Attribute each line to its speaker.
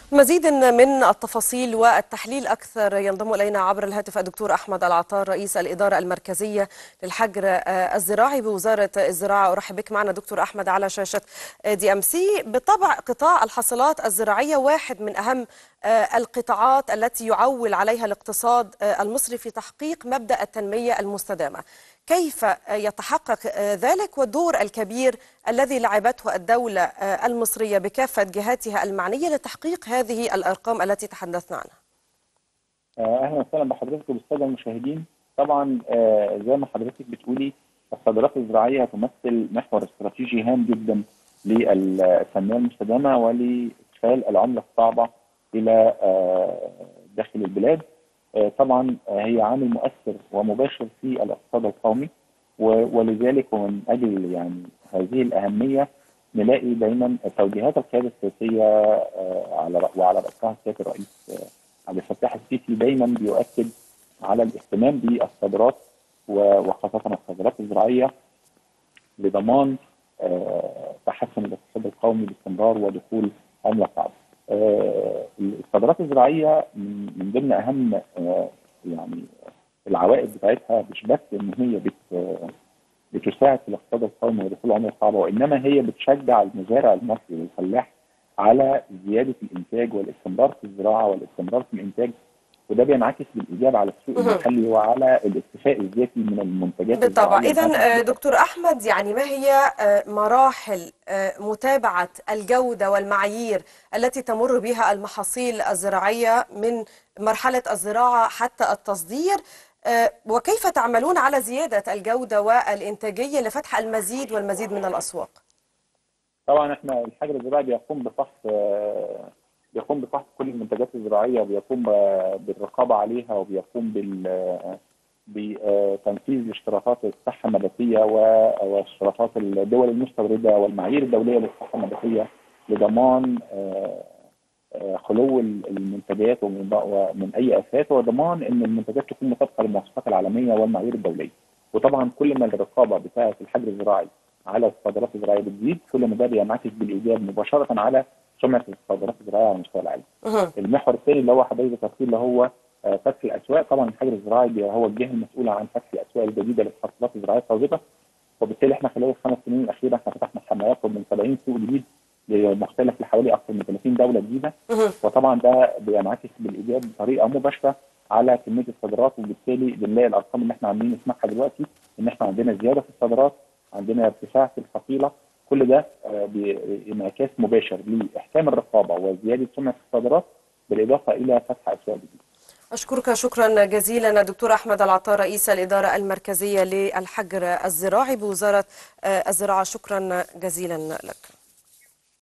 Speaker 1: مزيد من التفاصيل والتحليل أكثر ينضم إلينا عبر الهاتف الدكتور أحمد العطار رئيس الإدارة المركزية للحجر الزراعي بوزارة الزراعة أرحب بك معنا دكتور أحمد على شاشة دي أم سي بالطبع قطاع الحاصلات الزراعية واحد من أهم القطاعات التي يعول عليها الاقتصاد المصري في تحقيق مبدأ التنمية المستدامة كيف يتحقق ذلك والدور الكبير الذي لعبته الدولة المصرية بكافة جهاتها المعنية لتحقيق هذه الأرقام التي تحدثنا عنها
Speaker 2: أهلا وسهلا بحضرتك وبالسادة المشاهدين طبعا زي ما حضرتك بتقولي الصادرات الزراعية تمثل محور استراتيجي هام جدا للتنمية المستدامة ولإدخال العملة الصعبة إلى داخل البلاد طبعا هي عامل مؤثر ومباشر في الاقتصاد القومي ولذلك ومن اجل يعني هذه الاهميه نلاقي دايما توجيهات القياده السياسيه على وعلى راسها سياده الرئيس عبد الفتاح السيسي دايما بيؤكد على الاهتمام بالصادرات وخاصه الصادرات الزراعيه لضمان تحسن الاقتصاد القومي باستمرار ودخول عمله صعبه. الصادرات الزراعيه من ضمن اهم يعني العوائد بتاعتها مش بس ان هي بت بتساعد في الاقتصاد القومي ودخول عمله صعبه وانما هي بتشجع المزارع المصري والفلاح على زياده الانتاج والاستمرار في الزراعه والاستمرار في الانتاج وده بينعكس بالايجاب على السوق المحلي وعلى الاكتفاء الذاتي من المنتجات
Speaker 1: بالطبع اذا دكتور احمد يعني ما هي مراحل متابعه الجوده والمعايير التي تمر بها المحاصيل الزراعيه من مرحله الزراعه حتى التصدير وكيف تعملون على زياده الجوده والانتاجيه لفتح المزيد والمزيد من الاسواق
Speaker 2: طبعا احنا الحجر الزراعي بيقوم بفحص بيقوم بفحص كل المنتجات الزراعيه وبيقوم بالرقابه عليها وبيقوم بال بتنفيذ الاشتراطات الصحه النباتيه واشتراطات الدول المستورده والمعايير الدوليه للصحه النباتيه لضمان خلو المنتجات ومن اي افات وضمان ان المنتجات تكون مطابقه للمواصفات العالميه والمعايير الدوليه. وطبعا كل ما الرقابه بتاعه الحجر الزراعي على الصادرات الزراعيه بتزيد كل ما ده بينعكس بالايجاب مباشره على سمعه الصادرات الزراعيه على مستوى العالم. المحور الثاني اللي هو حضرتك ذكرتيه اللي هو فتح الاسواق طبعا الحجر الزراعي هو الجهه المسؤوله عن فتح الاسواق الجديده للحاصلات الزراعيه الطازجه وبالتالي احنا خلال الخمس سنين الاخيره احنا فتحنا حملات من 70 سوق جديد مختلف لحوالي اكثر من 30 دوله جديده وطبعا ده بينعكس بالايجاب بطريقه مباشره على كميه الصادرات وبالتالي بنلاقي الارقام اللي احنا عاملين نسمعها دلوقتي ان احنا عندنا زياده في الصادرات عندنا ارتفاع في الحصيله كل ده بانعكاس مباشر لاحكام الرقابه وزياده سمعه الصادرات بالاضافه الى فتح اسواق جديده.
Speaker 1: أشكرك شكرا جزيلا الدكتور أحمد العطار رئيس الإدارة المركزية للحجر الزراعي بوزارة الزراعة شكرا جزيلا لك